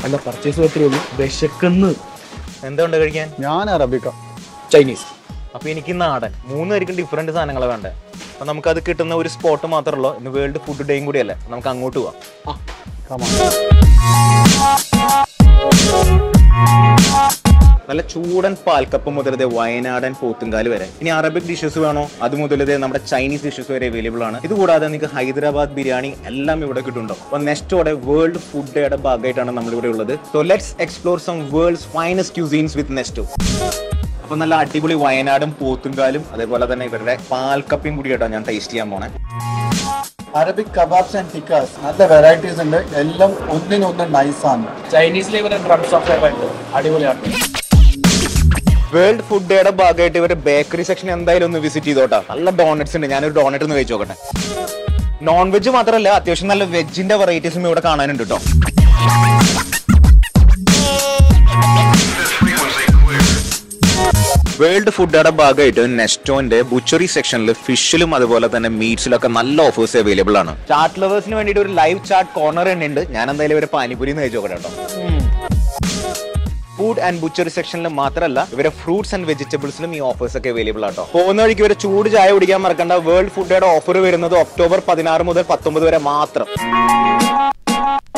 അല്ല പർച്ചേസ് മാത്രമേ ഉള്ളൂ വിശക്കുന്ന് എന്താ ഉണ്ട് കഴിക്കാൻ ഞാൻ അറബിക്ക ചൈനീസ് അപ്പൊ എനിക്ക് നാടൻ മൂന്ന് പേർക്കും ഡിഫറെന്റ് സാധനങ്ങൾ വേണ്ടേ അപ്പൊ നമുക്ക് അത് കിട്ടുന്ന ഒരു സ്പോട്ട് മാത്രമല്ലോ ഇന്ന് വേൾഡ് ഫുഡ് ഡേയും കൂടിയല്ലേ നമുക്ക് അങ്ങോട്ട് പോവാം കമാ നല്ല ചൂടൻ പാൽക്കപ്പ് മുതൽ ദേ വയനാടൻ പോത്തുങ്കാല് വരെ ഇനി അറബിക് ഡിഷസ് വേണോ അത് മുതൽ ദേ നമ്മുടെ ചൈനീസ് ഡിഷസ് വരെ അവൈലബിൾ ആണ് ഇത് കൂടാതെ നിങ്ങൾക്ക് ഹൈദരാബാദ് ബിരിയാണി എല്ലാം ഇവിടെ കിട്ടുന്നുണ്ടോ അപ്പൊ നെക്സ്റ്റോടെ വേൾഡ് ഫുഡ് ഡേയുടെ ഭാഗമായിട്ടാണ് നമ്മൾ ഇവിടെ ഉള്ളത് so let's explore some world's finest cuisines with Nesto അപ്പൊ നല്ല അടിപൊളി വയനാടും പോത്തുങ്കാലും അതേപോലെ തന്നെ ഇവരുടെ പാൽക്കപ്പയും കൂടി കേട്ടോ ഞാൻ ടേസ്റ്റ് ചെയ്യാൻ പോണേ അറബിക് കബാബ്സ് ആൻഡ് ടിക്കാസ് നല്ല വെറൈറ്റീസ് ഉണ്ട് എല്ലാം ഒന്നിനൊന്ന് നൈസാണ് ചൈനീസിലെ ഇവരെ ഡ്രംസ് ഓഫ് ഉണ്ട് അടിപൊളിയാണ് വേൾഡ് ഫുഡ് ഡേയുടെ ഭാഗമായിട്ട് ഇവരുടെ ബേക്കറി സെക്ഷൻ എന്തായാലും ഒന്ന് വിസിറ്റ് ചെയ്തോട്ടാ നല്ല ഡോണറ്റ്സ് ഉണ്ട് ഞാനൊരു ഡോണറ്റ് ഒന്ന് കഴിച്ചു നോക്കട്ടെ നോൺ വെജ് മാത്രമല്ല അത്യാവശ്യം നല്ല വെജിന്റെ വെറൈറ്റീസും ഇവിടെ കാണാനുണ്ട് കേട്ടോ വേൾഡ് ഫുഡുടെ ഭാഗമായിട്ട് നെസ്റ്റോന്റെ ബുച്ചറി സെക്ഷനിൽ ഫിഷിലും അതുപോലെ തന്നെ മീറ്റ്സിലും ഒക്കെ നല്ല ഓഫേഴ്സ് അവൈലബിൾ ആണ് ചാറ്റ് ലവേഴ്സിന് വേണ്ടിയിട്ട് ഒരു ലൈവ് ചാറ്റ് കോർണർ തന്നെ ഉണ്ട് ഞാൻ എന്തായാലും ഒരു പാനിപുരി എന്ന് കഴിച്ചു നോക്കട്ടെ കേട്ടോ ഫുഡ് ആൻഡ് ബുച്ചറി സെക്ഷനിൽ മാത്രമല്ല ഇവരെ ഫ്രൂട്ട്സ് ആൻഡ് വെജിറ്റബിൾസിലും ഈ ഓഫേഴ്സ് ഒക്കെ അവൈലബിൾ ആട്ടോ പോകുന്ന വഴിക്ക് ഇവരെ ചൂട് ചായ കുടിക്കാൻ മറക്കണ്ട വേൾഡ് ഫുഡയുടെ ഓഫർ വരുന്നത് ഒക്ടോബർ പതിനാറ് മുതൽ പത്തൊമ്പത് വരെ മാത്രം